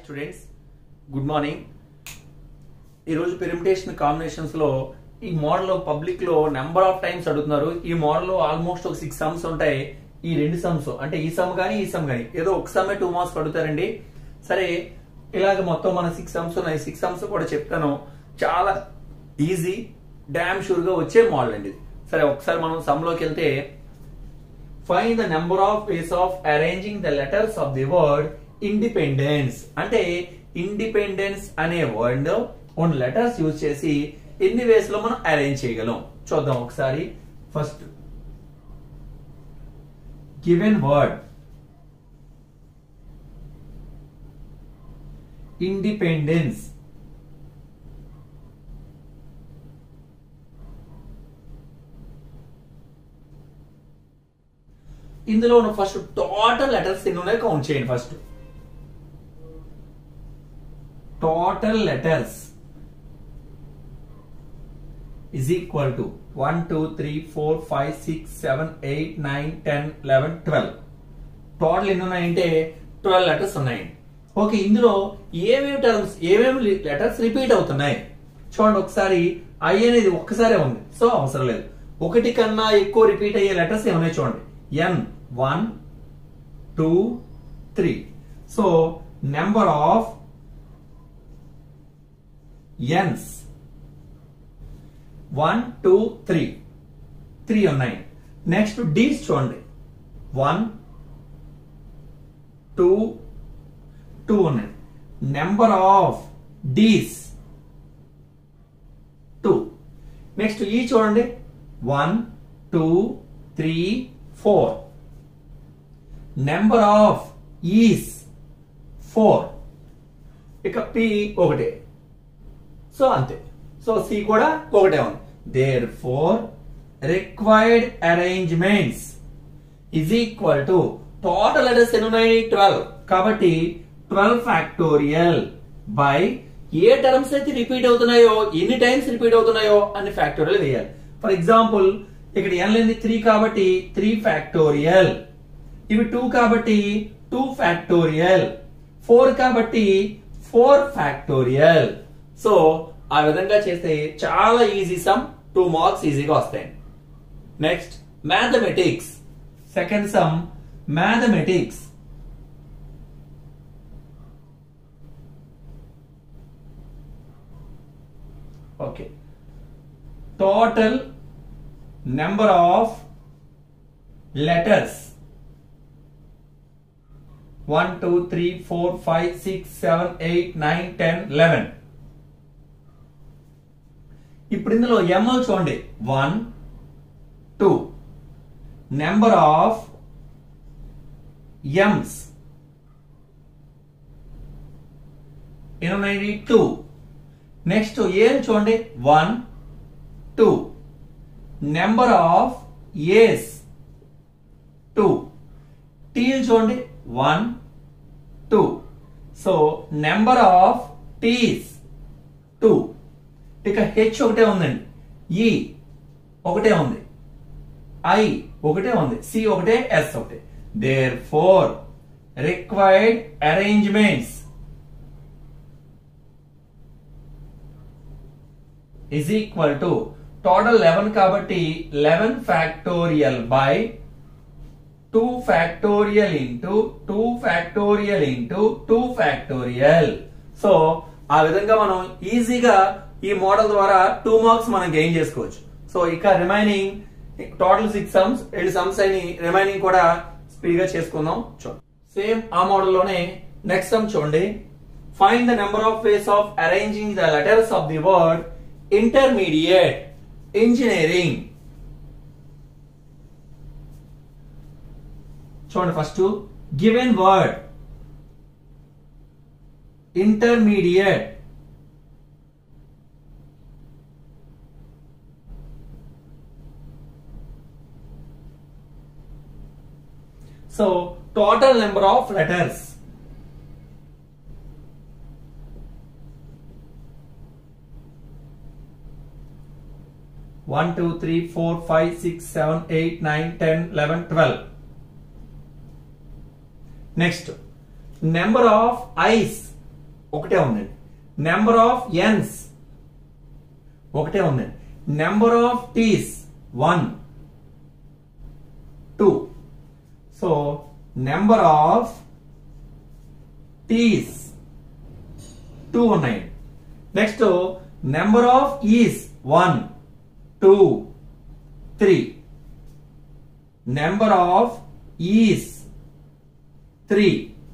Students good morning ఈరోజు permutation combinations లో ఈ మోడల్ పబ్లిక్ లో నెంబర్ ఆఫ్ టైమ్స్ అడుగుతున్నారు ఈ మోడల్ లో ఆల్మోస్ట్ ఒక సిక్స్ సమ్స్ ఉంటాయి ఈ రెండు సమ్స్ అంటే ఈ సమ్ గానీ ఈ సమ్ గానీ ఏదో ఒక సమ్మే టూ మార్క్స్ అడుగుతారండి సరే ఇలాగ మొత్తం మన సిక్స్ సమ్స్ ఉన్నాయి సిక్స్ సమ్స్ కూడా చెప్తాను చాలా ఈజీ డామ్ షూర్ గా వచ్చే మోడల్ అండి ఇది. సరే ఒకసారి మనం సమ్ లోకి వెళ్తే find the number of ways of arranging the letters of the word independence అంటే ఇండిపెండెన్స్ అనే వర్డ్ ఉన్న లెటర్స్ యూజ్ చేసి ఎన్ని వేస్ లో మనం అరేంజ్ చేయగలం చూద్దాం ఒకసారి ఫస్ట్ గివెన్ వర్డ్ ఇండిపెండెన్స్ ఇందులో ఉన్న ఫస్ట్ టోటల్ లెటర్స్ ఎన్ని ఉన్నాయో కౌంట్ చేయండి first total letters is equal to 1, 2, 3, 4, 5, 6, 7, 8, 9, 10, 11, 12. Total ఎన్ని ఉన్నాయంటే ట్వెల్వ్ లెటర్స్ ఉన్నాయండి ఓకే ఇందులో ఏమేమి టర్మ్స్ ఏమేమి లెటర్స్ రిపీట్ అవుతున్నాయి చూడండి ఒకసారి ఐ అనేది ఒక్కసారే ఉంది సో అవసరం లేదు ఒకటి కన్నా ఎక్కువ రిపీట్ అయ్యే లెటర్స్ ఏమున్నాయి చూడండి N one two three so number of ఎన్స్ one two three three ఉన్నాయి నెక్స్ట్ డీస్ చూడండి వన్ టూ టూ ఉన్నాయి number of Ds two next E చూడండి one two three four number of Es four ఇక P ఒకటే so అంతే so C కూడా ఒకటే ఉంది there four required arrangements is equal to total letters ఎన్ని ఉన్నాయి ట్వెల్వ్ కాబట్టి ట్వెల్వ్ ఫ్యాక్టోరియల్ బై ఏ టర్మ్స్ అయితే రిపీట్ అవుతున్నాయో ఎన్ని టైమ్స్ రిపీట్ అవుతున్నాయో అన్ని ఫ్యాక్టోరియల్ వేయాలి ఫర్ ఎగ్జాంపుల్ ఇక్కడ ఎన్ లేని త్రీ కాబట్టి త్రీ ఫ్యాక్టోరియల్ ఇవి టూ కాబట్టి టూ ఫ్యాక్టోరియల్ ఫోర్ కాబట్టి ఫోర్ ఫ్యాక్టోరియల్ సో ఆ విధంగా చేస్తే చాలా ఈజీ సమ్ టూ మార్క్స్ ఈజీగా వస్తాయి next mathematics second sum mathematics okay total number of letters one two three four five six seven eight nine ten eleven ఇప్పుడు ఇందులో ఎంఎల్ చూడండి one two number of Ms ఎన్ని టూ నెక్స్ట్ ఏం చూడండి one two number of ace two టీల్ చూడండి one two so number of Ts two ఇక హెచ్ ఒకటే ఉందండి ఈ ఒకటే ఉంది ఐ ఒకటే ఉంది సి ఒకటే ఎస్ ఒకటే there four required arrangements is equal to total eleven కాబట్టి eleven factorial by two factorial into two factorial into two factorial so ఆ విధంగా మనం ఈజీగా ఈ మోడల్ ద్వారా టూ మార్క్స్ మనం గెయిన్ చేసుకోవచ్చు సో ఇక రిమైనింగ్ టోటల్ సిక్స్ సమ్స్ ఏడు సమ్స్ అని రిమైనింగ్ కూడా స్పీడ్ గా చేసుకుందాం చూడండి సేమ్ ఆ మోడల్ లోనే నెక్స్ట్ సమ్ చూడండి find the number of ways of arranging the letters of the word intermediate engineering చూడండి first given word intermediate So total number of letters. One, two, three, four, five, six, seven, eight, nine, ten, eleven, twelve. Next, number of eyes ఒకటే ఉందండి number of Ns ఒకటే ఉందండి number of Ts one two so number of Ts two ఉన్నాయి next number of Es one two three number of Es three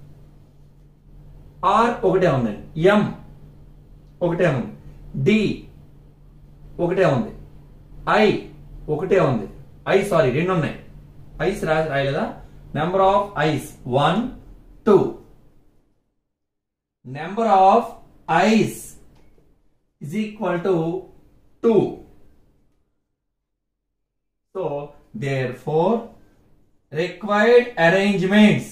R ఒకటే ఉందండి ఎం ఒకటే ఉంది D ఒకటే ఉంది ఐ ఒకటే ఉంది ఐ సారీ రెండు ఉన్నాయి ఐస్ రా రాయలేదా number of ice one two number of Is is equal to 2. So, therefore, required arrangements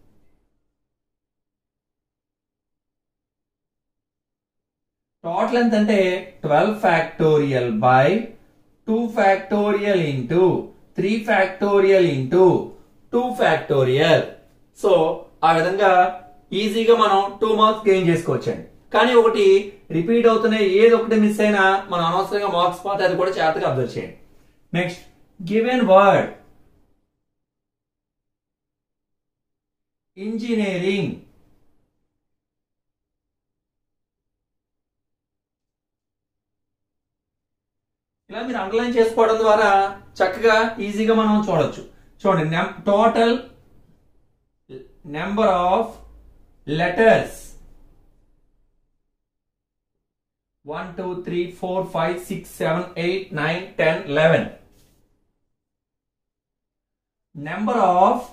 total ఎంత అంటే twelve factorial by two factorial into three factorial into two factorial so ఆ విధంగా ఈజీగా మనం టూ మార్క్స్ గెయిన్ చేసుకోవచ్చండి కానీ ఒకటి repeat అవుతున్నాయి ఏది ఒకటి మిస్ అయినా మనం అనవసరంగా మార్క్స్ పోతే అది కూడా చేతగా అబ్జర్వ్ చేయండి నెక్స్ట్ గివెన్ వర్డ్ ఇంజనీరింగ్ ఇలా మీరు అండర్లైన్ చేసుకోవడం ద్వారా చక్కగా ఈజీగా మనం చూడొచ్చు చూడండి total number of letters one two three four five six seven eight nine ten eleven number of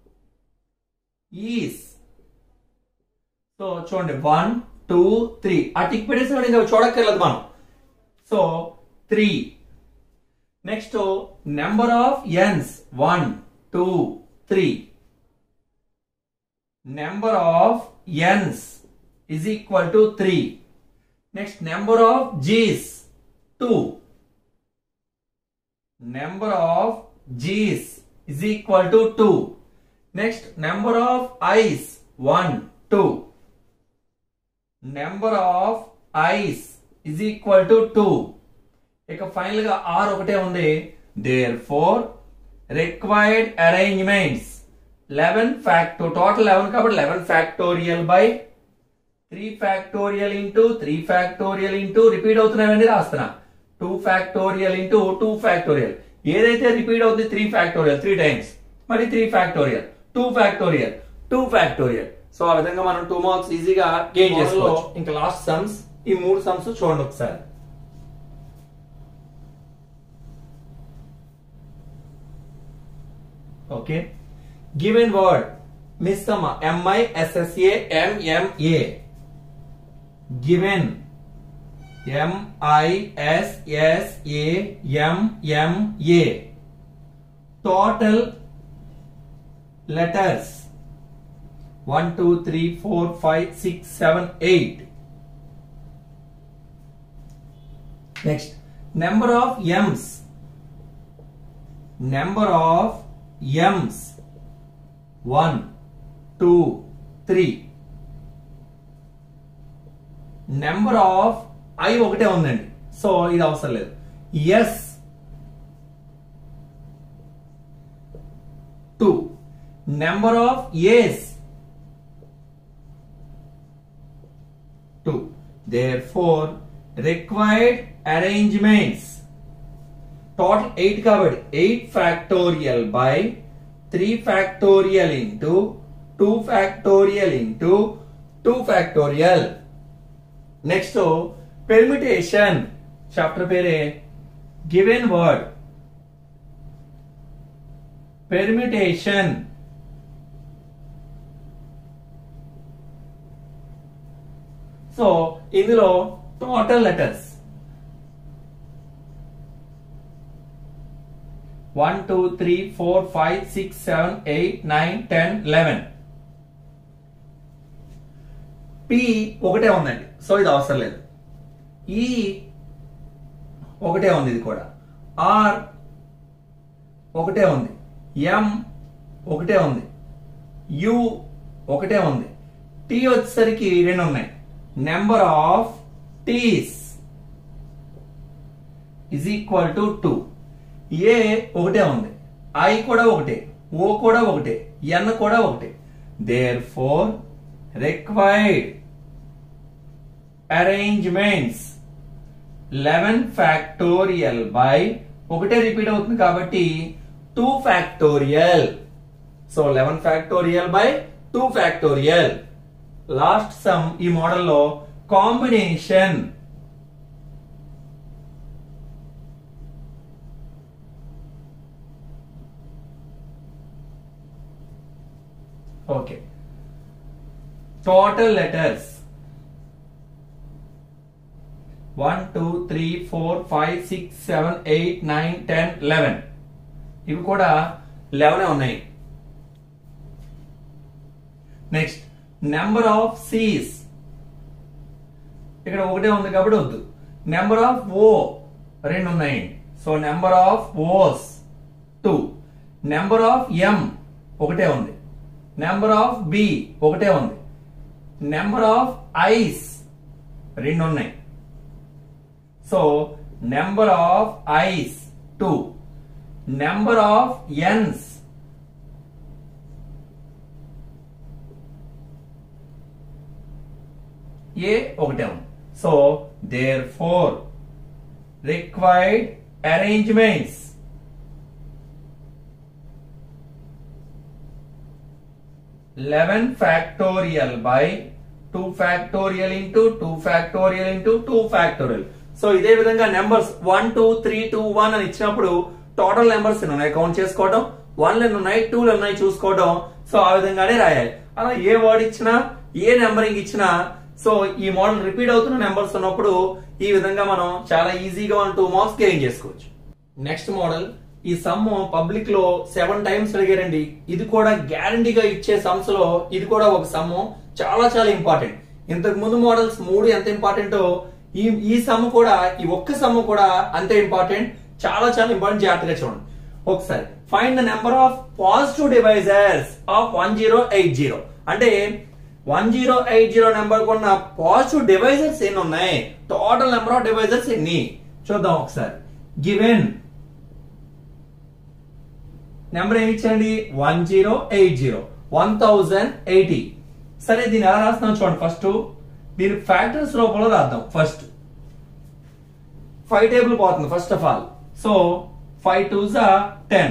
E's so చూడండి వన్ టూ త్రీ ఆ టిక్ పెట్టేసి ఇంకా చూడక్కర్లేదు మనం so three next number of ఎన్స్ one two three number of N's is equal to three next number of G's two number of G's is equal to two next number of ice one two number of ice is equal to two ఇక final గా R ఒకటే ఉంది there four required arrangements eleven factorial total eleven కాబట్టి eleven factorial by three factorial into three factorial into repeat అవుతున్నాయని రాస్తున్నా two factorial into two factorial ఏదైతే repeat అవుతుంది three factorial three times మరి three factorial two factorial two factorial so ఆ విధంగా మనం two marks ఈజీగా గెయిన్ చేసుకోవచ్చు ఇంకా లాస్ట్ సమ్స్ ఈ మూడు సమ్స్ చూడండి ఒకసారి okay given word Missamma M I S S A M M A given M I S S A M M A total letters one two three four five six seven eight next number of M's number of M's one two three number of I ఒకటే ఉందండి so ఇది అవసరం లేదు S two number of ace two there four required arrangements total eight కాబట్టి eight factorial by three factorial into two factorial into two factorial next permutation chapter పేరే given word permutation so ఇందులో total letters one two three four five six seven eight nine ten eleven P ఒకటే ఉందండి so ఇది అవసరం లేదు ఈ ఒకటే ఉంది ఇది కూడా ఆర్ ఒకటే ఉంది ఎం ఒకటే ఉంది యు ఒకటే ఉంది టి వచ్చేసరికి రెండు ఉన్నాయి number of T's is equal to two A ఒకటే ఉంది ఐ కూడా ఒకటే ఓ కూడా ఒకటే ఎన్ కూడా ఒకటే there four required arrangements eleven factorial by ఒకటే రిపీట్ అవుతుంది కాబట్టి two factorial so eleven factorial by two factorial last sum ఈ మోడల్లో combination okay total letters one two three four five six seven eight nine ten eleven ఇవి కూడా eleven ఉన్నాయి next number of Cs ఇక్కడ ఒకటే ఉంది కాబట్టి వద్దు నెంబర్ ఆఫ్ ఓ రెండు ఉన్నాయి so number of O's two number of M ఒకటే ఉంది నెంబర్ ఆఫ్ బి ఒకటే ఉంది నెంబర్ ఆఫ్ ఐస్ రెండు ఉన్నాయి so number of I's two number of N's A ఒకటే ఉంది so there four required arrangements eleven factorial by two factorial into two factorial into two factorial so ఇదే విధంగా numbers one two three two one అని ఇచ్చినప్పుడు total numbers ఉన్నాయి count చేసుకోవడం one లెన్ ఉన్నాయి టూ ఉన్నాయి చూసుకోవడం సో ఆ విధంగానే రాయాలి అలా ఏ వర్డ్ ఇచ్చినా ఏ నెంబరింగ్ ఇచ్చినా సో ఈ మోడల్ రిపీట్ అవుతున్న నెంబర్స్ ఉన్నప్పుడు ఈ విధంగా మనం చాలా ఈజీగా వన్ టూ మార్క్స్ గెయిన్ చేసుకోవచ్చు నెక్స్ట్ మోడల్ ఈ సమ్ పబ్లిక్ లో సెవెన్ టైమ్స్ అడిగారండి ఇది కూడా గ్యారంటీగా ఇచ్చే సమ్స్ లో ఇది కూడా ఒక సమ్ చాలా చాలా ఇంపార్టెంట్ ఇంతకు ముందు మోడల్స్ మూడు ఎంత ఇంపార్టెంటో ఈ ఈ సమ్ కూడా ఈ ఒక్క సమ్ కూడా అంతే ఇంపార్టెంట్ చాలా చాలా ఇంపార్టెంట్ జాగ్రత్తగా చూడండి ఒకసారి find the number of positive divisors of one zero eight zero అంటే one zero eight zero number కొన్న పాజిటివ్ డివైజర్స్ ఎన్ని ఉన్నాయి టోటల్ నెంబర్ ఆఫ్ డివైజర్స్ ఎన్ని చూద్దాం ఒకసారి గివెన్ నెంబర్ ఏమి ఇచ్చండి one zero eight zero one thousand eighty సరే దీన్ని ఎలా రాస్తున్నాం చూడండి ఫస్ట్ దీని ఫ్యాక్టర్స్ రూపంలో రాద్దాం ఫస్ట్ ఫైవ్ టేబుల్ పోతుంది first of all so five two జా టెన్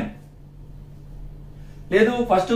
లేదు first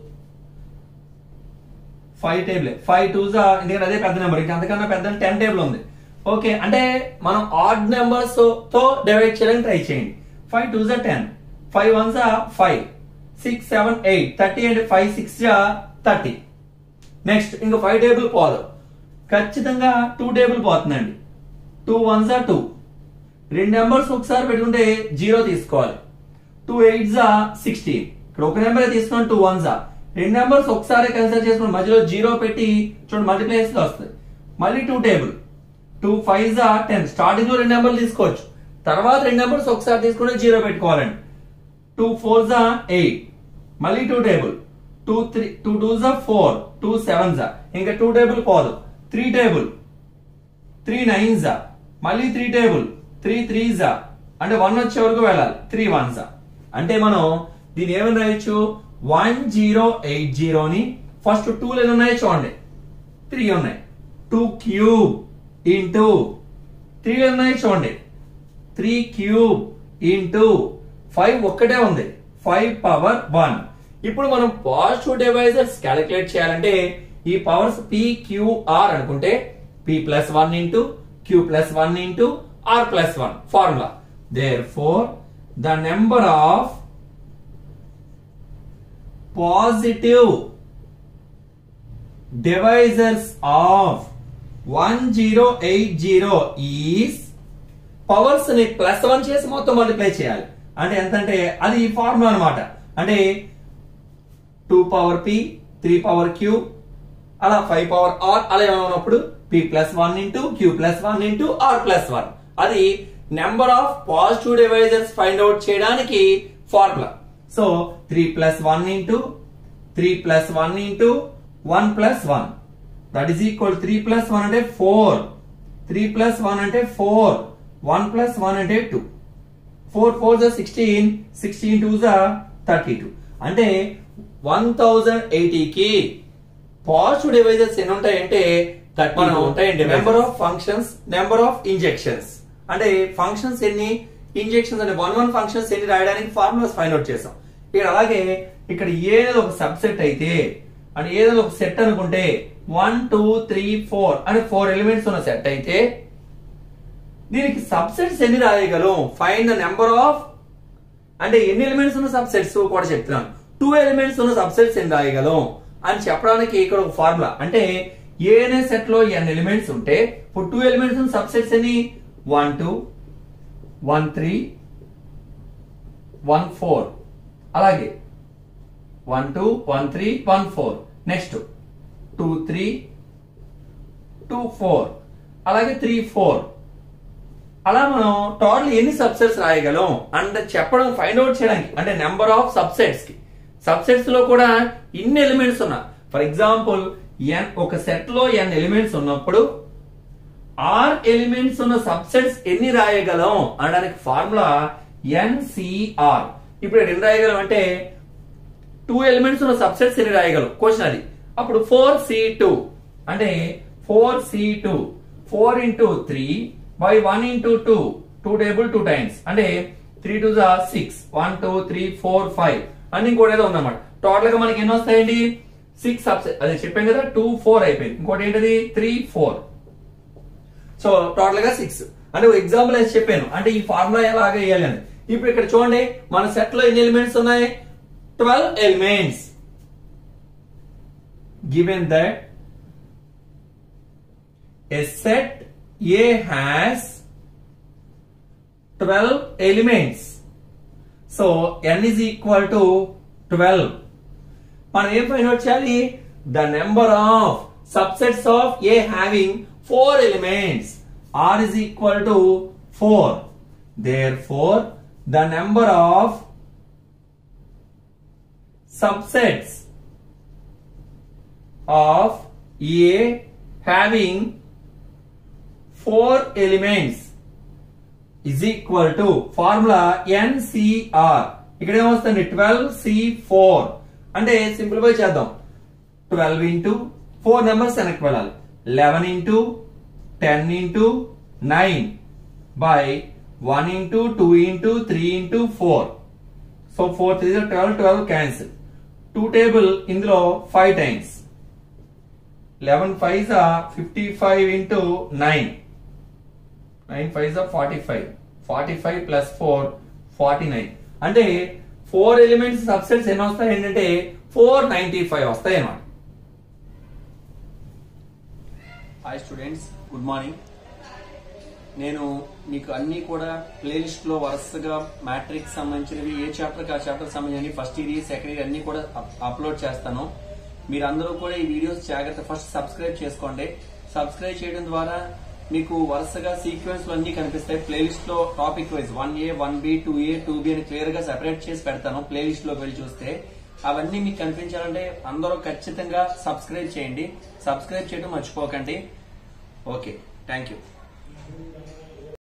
five table five two జా ఎందుకంటే అదే పెద్ద నెంబర్ ఇంకా అంతకన్నా పెద్ద టెన్ టేబుల్ ఉంది ఓకే అంటే మనం ఆడ్ నెంబర్స్ తో డివైడ్ చేయడానికి ట్రై చేయండి ఫైవ్ టూ జా టెన్ ఫైవ్ వన్ జా five six seven eight thirty and five six జా థర్టీ నెక్స్ట్ ఇంకా ఫైవ్ టేబుల్ పోదు ఖచ్చితంగా టూ టేబుల్ పోతుందండి టూ వన్ జా టూ రెండు నెంబర్స్ ఒకసారి పెట్టుకుంటే జీరో తీసుకోవాలి టూ ఎయిట్ జా సిక్స్టీన్ ఇక్కడ ఒక నెంబర్ తీసుకున్నాం టూ వన్ జా రెండు నెంబర్స్ ఒకసారి కన్సిడర్ చేసుకుని మధ్యలో జీరో పెట్టి చూడండి మల్టీప్లేస్ లో వస్తుంది మళ్ళీ టూ టేబుల్ టూ ఫైవ్ జా టెన్ స్టార్టింగ్ లో రెండు నెంబర్లు తీసుకోవచ్చు తర్వాత రెండు నెంబర్స్ ఒకసారి తీసుకుంటే జీరో పెట్టుకోవాలండి టూ ఫోర్ జా ఎయిట్ మళ్ళీ two table two three two two జా ఫోర్ టూ సెవెన్ జా ఇంకా టూ టేబుల్ పోదు త్రీ టేబుల్ త్రీ నైన్ జా మళ్ళీ త్రీ టేబుల్ త్రీ త్రీ జా అంటే వన్ వచ్చే వరకు వెళ్ళాలి త్రీ వన్ జా అంటే మనం దీని ఏమని రాయొచ్చు వన్ జీరో ఎయిట్ జీరోని ఫస్ట్ టూ ఎన్ని ఉన్నాయి చూడండి త్రీ ఉన్నాయి టూ క్యూబ్ ఇంటూ త్రీ ఉన్నాయి చూడండి త్రీ క్యూబ్ ఇంటూ ఫైవ్ ఒక్కటే ఉంది ఫైవ్ పవర్ వన్ ఇప్పుడు మనం పాజిటివ్ డివైజర్స్ క్యాలిక్యులేట్ చేయాలంటే ఈ పవర్స్ పి క్యూఆర్ అనుకుంటే P plus one into Q plus one into R plus one formula there for the number of positive divisors of one zero eight zero is powers ని plus one చేసి మొత్తం multiply చేయాలి అంటే ఎంత అంటే అది formula అనమాట అంటే two power P three power Q అలా ఫైవ్ పవర్ ఆర్ అలా ఏమన్నప్పుడు P plus one into Q plus one into R plus one అది number of positive divisors find out చేయడానికి formula so three plus one into three plus one into one plus one that is equal three plus one అంటే four three plus one అంటే four one plus one అంటే two four four జా sixteen sixteen two జా thirty two అంటే one thousand ఎయిటీకి positive divisors ఎన్ని ఉంటాయంటే thirty ఉంటాయండి number of functions number of injections అంటే ఫంక్షన్స్ ఎన్ని ఇంజెక్షన్స్ అంటే వన్ వన్ ఫంక్షన్స్ ఎన్ని రాయడానికి ఫార్ములాస్ ఫైండ్ అవుట్ చేసాం ఇక్కడ అలాగే ఇక్కడ ఏదో ఒక సబ్సెట్ అయితే అంటే ఏదో ఒక సెట్ అనుకుంటే వన్ టూ త్రీ ఫోర్ అని ఫోర్ ఎలిమెంట్స్ ఉన్న సెట్ అయితే దీనికి సబ్సెట్స్ ఎన్ని రాయగలం ఫైండ్ ద నెంబర్ ఆఫ్ అంటే ఎన్ని ఎలిమెంట్స్ ఉన్న సబ్సెట్స్ కూడా చెప్తున్నాను టూ ఎలిమెంట్స్ ఉన్న సబ్సెట్స్ ఎన్ని రాయగలం అని చెప్పడానికి ఇక్కడ ఒక ఫార్ములా అంటే ఏ అనే సెట్ లో ఎన్ ఎలిమెంట్స్ ఉంటే ఇప్పుడు టూ ఎలిమెంట్స్ ఉన్న సబ్సెట్స్ ఎన్ని one two one three one four అలాగే one two one three one four next two three two four అలాగే త్రీ ఫోర్ అలా మనం టోటల్ ఎన్ని సబ్సెట్స్ రాయగలం అండ్ చెప్పడం ఫైండ్ అవుట్ చేయడానికి అంటే నెంబర్ ఆఫ్ సబ్సెట్స్ కి సబ్సెట్స్ లో కూడా ఇన్ని ఎలిమెంట్స్ ఉన్నా ఫర్ ఎగ్జాంపుల్ ఎన్ ఒక సెట్ లో ఎన్ ఎలిమెంట్స్ ఉన్నప్పుడు ఆర్ ఎలిమెంట్స్ ఉన్న సబ్సెట్స్ ఎన్ని రాయగలం అనడానికి ఫార్ములా ఎన్సిఆర్ ఇప్పుడు ఇక్కడ ఎన్ని రాయగలం అంటే టూ ఎలిమెంట్స్ ఉన్న సబ్సెట్స్ ఎన్ని రాయగలం క్వశ్చన్ అది అప్పుడు ఫోర్ సి టూ అంటే four C two four into three by one into two two table two times అంటే త్రీ టూ జా six one two three four five అని ఇంకోటి ఏదో ఉందన్నమాట టోటల్ గా మనకి ఎన్ని వస్తాయండి సిక్స్ సబ్సెట్ అదే చెప్పాం కదా టూ ఫోర్ అయిపోయింది ఇంకోటి ఏంటది త్రీ ఫోర్ సో టోటల్ గా సిక్స్ అంటే ఎగ్జాంపుల్ వేసి చెప్పాను అంటే ఈ ఫార్ములా ఎలాగ వేయాలి అని ఇప్పుడు ఇక్కడ చూడండి మన సెట్ లో ఎన్ని ఎలిమెంట్స్ ఉన్నాయి twelve elements given that a set A has 12 elements. So n is equal to 12. మనం ఏం ఫైండ్ అవుట్ చేయాలి the number of subsets of A having four elements r is equal to four there for the number of subsets of A having four elements is equal to formula nCr ఇక్కడ ఏమొస్తుంది twelve C four అంటే simplify చేద్దాం twelve into four numbers వెనక్కి వెళ్ళాలి eleven into ten into nine by one into two into three into four so four three twelve twelve cancel two table ఇందులో five times eleven five fifty five into nine nine five forty five forty five plus four forty nine అంటే four elements subsets ఎన్ని వస్తాయి ఏంటంటే four ninety five వస్తాయి అన్నమాట hi students good morning నేను మీకు అన్ని కూడా ప్లేలిస్ట్ లో వరుసగా మ్యాట్రిక్స్ సంబంధించినవి ఏ చాప్టర్ ఆ చాప్టర్ సంబంధించి ఫస్ట్ ఇయర్ సెకండ్ ఇయర్ అన్ని కూడా అప్- అప్లోడ్ చేస్తాను మీరందరూ కూడా ఈ వీడియోస్ జాగ్రత్త ఫస్ట్ సబ్స్క్రైబ్ చేసుకోండి సబ్స్క్రైబ్ చేయడం ద్వారా మీకు వరుసగా సీక్వెన్స్ అన్ని కనిపిస్తాయి ప్లేలిస్ట్ లో topic wise one A one B two A two B అని క్లియర్ గా సెపరేట్ చేసి పెడతాను ప్లేలిస్ట్ లోకి వెళ్ళి చూస్తే అవన్నీ మీకు కనిపించాలంటే అందరూ ఖచ్చితంగా సబ్స్క్రైబ్ చేయండి సబ్స్క్రైబ్ చేయడం మర్చిపోకండి ఓకే థ్యాంక్ యూ